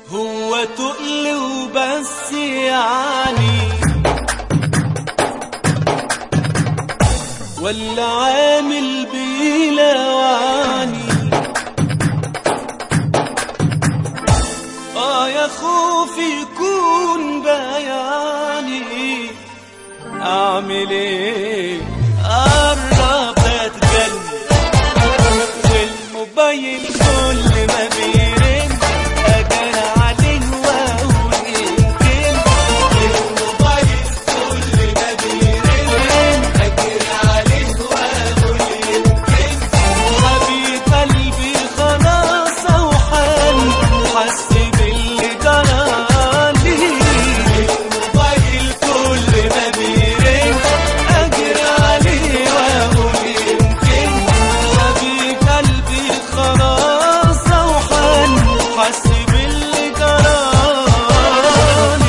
هو تقل وبس يعني ولا عامل بيلواني اه يا خوفي يكون بياني اعمل ايه قرب اتجنن والموبايل كل ما بيرن اجرى عليه واقول يمكن الموبايل كل ما بيرن اجرى عليه واقول يمكن حبيب قلبي خلاص اوحل حس باللي جرالي الموبايل كل ما بيرن اجرى عليه واقول يمكن حبيب قلبي خلاص اوحل حس باللي جرالي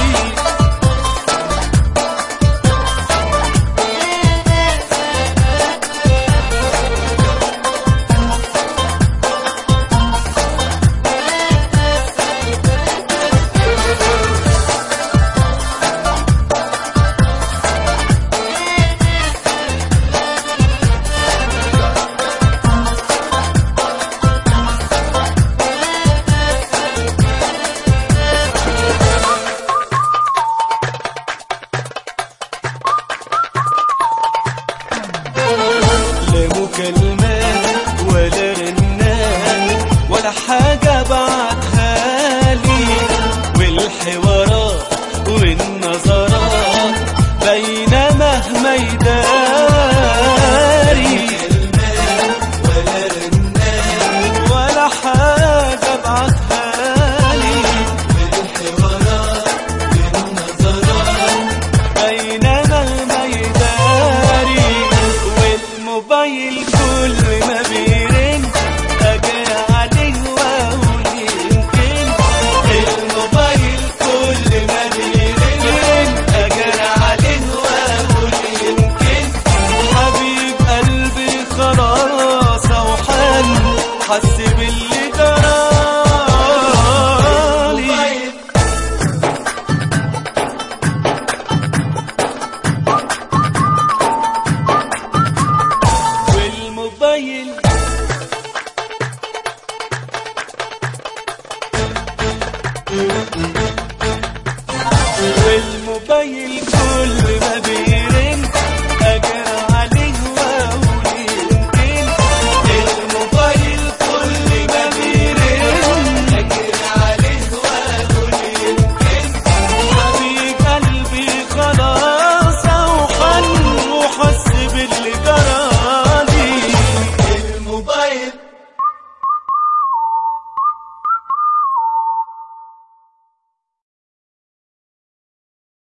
لا مكالمات ولا رنات ولا حاجة بعتها لي والحوارات والنظرات باينة مهما يداري ولا رنات ولا حاجة بعتها لي والحوارات والنظرات باينة مهما يداري والموبايل كل ما بيرن أجرى عليه وأقول يمكن الموبايل كل ما بيرن أجرى عليه وأقول يمكن حبيب قلبي خلاص أوحل حس باللي جرالي والموبايل